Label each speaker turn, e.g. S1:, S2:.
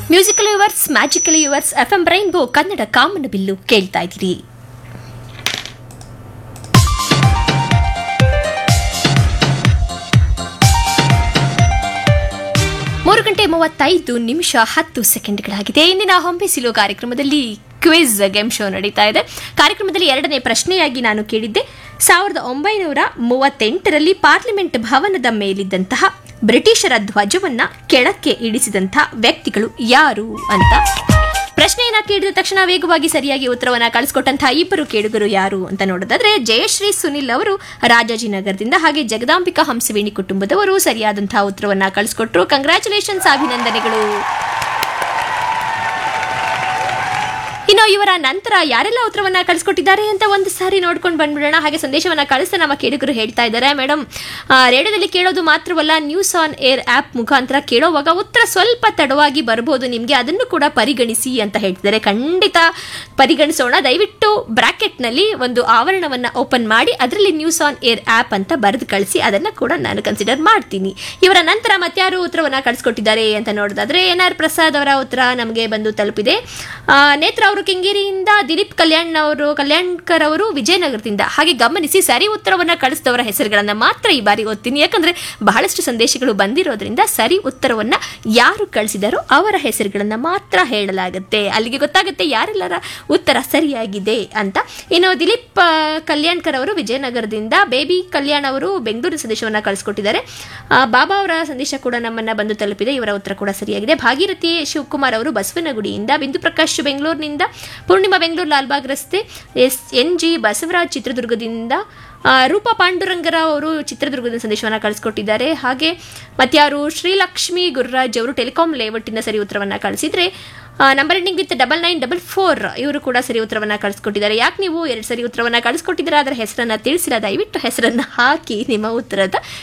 S1: musical yours magical yours F M rainbow Kannada ಕಾಮನ ಬಿಲ್ಲು ಕೇಳ್ತಾ ಇದ್ದೀರಿ ಮೂರು ಗಂಟೆ ಮೂವತ್ತೈದು ನಿಮಿಷ ಹತ್ತು ಸೆಕೆಂಡ್ಗಳಾಗಿದೆ ಇಂದಿನ ಹೊಂಬಿಸಿಲು ಕಾರ್ಯಕ್ರಮದಲ್ಲಿ ಕ್ವಿಜ್ ಗೇಮ್ ಶೋ ನಡೀತಾ ಇದೆ ಕಾರ್ಯಕ್ರಮದಲ್ಲಿ ಎರಡನೇ ಪ್ರಶ್ನೆಯಾಗಿ ನಾನು ಕೇಳಿದ್ದೆ ಸಾವಿರದ ಒಂಬೈನೂರ ಮೂವತ್ತೆಂಟರಲ್ಲಿ ಪಾರ್ಲಿಮೆಂಟ್ ಭವನದ ಮೇಲಿದ್ದಂತಹ ಬ್ರಿಟಿಷರ ಧ್ವಜವನ್ನ ಕೆಳಕ್ಕೆ ಇಳಿಸಿದಂತಹ ವ್ಯಕ್ತಿಗಳು ಯಾರು ಅಂತ ಪ್ರಶ್ನೆಯನ್ನ ಕೇಳಿದ ತಕ್ಷಣ ವೇಗವಾಗಿ ಸರಿಯಾಗಿ ಉತ್ತರವನ್ನ ಕಳಿಸ್ಕೊಟ್ಟಂತಹ ಇಬ್ಬರು ಕೇಳುಗರು ಯಾರು ಅಂತ ನೋಡೋದಾದ್ರೆ ಜಯಶ್ರೀ ಸುನಿಲ್ ಅವರು ರಾಜಾಜಿನಗರದಿಂದ ಹಾಗೆ ಜಗದಾಂಬಿಕಾ ಹಂಸವೇಣಿ ಕುಟುಂಬದವರು ಸರಿಯಾದಂತಹ ಉತ್ತರವನ್ನ ಕಳಿಸ್ಕೊಟ್ರು ಕಂಗ್ರ್ಯಾಚುಲೇಷನ್ಸ್ ಅಭಿನಂದನೆಗಳು ಇನ್ನು ಇವರ ನಂತರ ಯಾರೆಲ್ಲ ಉತ್ತರವನ್ನ ಕಳಿಸ್ಕೊಟ್ಟಿದ್ದಾರೆ ಅಂತ ಒಂದು ಸಾರಿ ನೋಡ್ಕೊಂಡು ಬಂದ್ಬಿಡೋಣ ಹಾಗೆ ಸಂದೇಶವನ್ನ ಕಳಿಸ್ತಾ ನಮ್ಮ ಕೇಳುಗರು ಹೇಳ್ತಾ ಇದ್ದಾರೆ ಮೇಡಮ್ ರೇಡಿಯೋದಲ್ಲಿ ಕೇಳೋದು ಮಾತ್ರವಲ್ಲ ನ್ಯೂಸ್ ಆನ್ ಏರ್ ಆಪ್ ಮುಖಾಂತರ ಕೇಳೋವಾಗ ಉತ್ತರ ಸ್ವಲ್ಪ ತಡವಾಗಿ ಬರ್ಬೋದು ನಿಮಗೆ ಅದನ್ನು ಕೂಡ ಪರಿಗಣಿಸಿ ಅಂತ ಹೇಳ್ತಿದ್ದಾರೆ ಖಂಡಿತ ಪರಿಗಣಿಸೋಣ ದಯವಿಟ್ಟು ಬ್ರಾಕೆಟ್ನಲ್ಲಿ ಒಂದು ಆವರಣವನ್ನ ಓಪನ್ ಮಾಡಿ ಅದರಲ್ಲಿ ನ್ಯೂಸ್ ಆನ್ ಏರ್ ಆಪ್ ಅಂತ ಬರೆದು ಕಳಿಸಿ ಅದನ್ನ ಕೂಡ ನಾನು ಕನ್ಸಿಡರ್ ಮಾಡ್ತೀನಿ ಇವರ ನಂತರ ಮತ್ಯಾರು ಉತ್ತರವನ್ನ ಕಳಿಸ್ಕೊಟ್ಟಿದ್ದಾರೆ ಅಂತ ನೋಡೋದಾದ್ರೆ ಎನ್ ಆರ್ ಪ್ರಸಾದ್ ಅವರ ಉತ್ತರ ನಮಗೆ ಬಂದು ತಲುಪಿದೆ ಆ, ನೇತ್ರ ಅವರು ಕೆಂಗೇರಿಯಿಂದ ದಿಲೀಪ್ ಕಲ್ಯಾಣ್ ಅವರು ಕಲ್ಯಾಣ್ಕರ್ ಅವರು ವಿಜಯನಗರದಿಂದ ಹಾಗೆ ಗಮನಿಸಿ ಸರಿ ಉತ್ತರವನ್ನ ಕಳಿಸಿದವರ ಹೆಸರುಗಳನ್ನ ಮಾತ್ರ ಈ ಬಾರಿ ಓದ್ತೀನಿ ಯಾಕಂದ್ರೆ ಬಹಳಷ್ಟು ಸಂದೇಶಗಳು ಬಂದಿರೋದ್ರಿಂದ ಸರಿ ಉತ್ತರವನ್ನ ಯಾರು ಕಳಿಸಿದಾರೋ ಅವರ ಹೆಸರುಗಳನ್ನ ಮಾತ್ರ ಹೇಳಲಾಗುತ್ತೆ ಅಲ್ಲಿಗೆ ಗೊತ್ತಾಗುತ್ತೆ ಯಾರೆಲ್ಲರ ಉತ್ತರ ಸರಿಯಾಗಿದೆ ಅಂತ ಇನ್ನು ದಿಲೀಪ್ ಆ, ಕಲ್ಯಾಣ್ಕರ್ ಅವರು ವಿಜಯನಗರದಿಂದ ಬೇಬಿ ಕಲ್ಯಾಣ್ ಅವರು ಬೆಂಗಳೂರು ಸಂದೇಶವನ್ನ ಕಳಿಸ್ಕೊಟ್ಟಿದ್ದಾರೆ ಆ, ಬಾಬಾ ಅವರ ಸಂದೇಶ ಕೂಡ ನಮ್ಮನ್ನ ಬಂದು ತಲುಪಿದೆ ಇವರ ಉತ್ತರ ಕೂಡ ಸರಿಯಾಗಿದೆ ಭಾಗೀರಥಿ ಶಿವಕುಮಾರ್ ಅವರು ಬಸವನಗುಡಿಯಿಂದ ಬಿಂದು ಪ್ರಕಾಶ್ ಬೆಂಗಳೂರಿನಿಂದ ಪೂರ್ಣಿಮಾ ಬೆಂಗಳೂರು ಲಾಲ್ಬಾಗ್ ರಸ್ತೆ ಎಸ್ ಎನ್ ಜಿ ಬಸವರಾಜ್ ಚಿತ್ರದುರ್ಗದಿಂದ ಆ, ರೂಪಾ ಪಾಂಡುರಂಗರಾವ್ ಅವರು ಚಿತ್ರದುರ್ಗದ ಸಂದೇಶವನ್ನು ಕಳಿಸ್ಕೊಟ್ಟಿದ್ದಾರೆ ಹಾಗೆ ಮತ್ಯಾರು ಶ್ರೀಲಕ್ಷ್ಮಿ ಗುರುರಾಜ್ ಅವರು ಟೆಲಿಕಾಂ ಲೇಔಟಿನ ಸರಿ ಉತ್ತರವನ್ನ ಕಳಿಸಿದ್ರೆ number ending with double nine double four ಇವರು ಕೂಡ ಸರಿ ಉತ್ತರವನ್ನ ಕಳಿಸ್ಕೊಟ್ಟಿದ್ದಾರೆ ಯಾಕೆ ನೀವು ಎರಡು ಸರಿ ಉತ್ತರವನ್ನ ಕಳಿಸ್ಕೊಟ್ಟಿದ್ದೀರಾ ಅದರ ಹೆಸರನ್ನ ತಿಳಿಸಿಲ್ಲ ದಯವಿಟ್ಟು ಹೆಸರನ್ನ ಹಾಕಿ ನಿಮ್ಮ ಉತ್ತರದ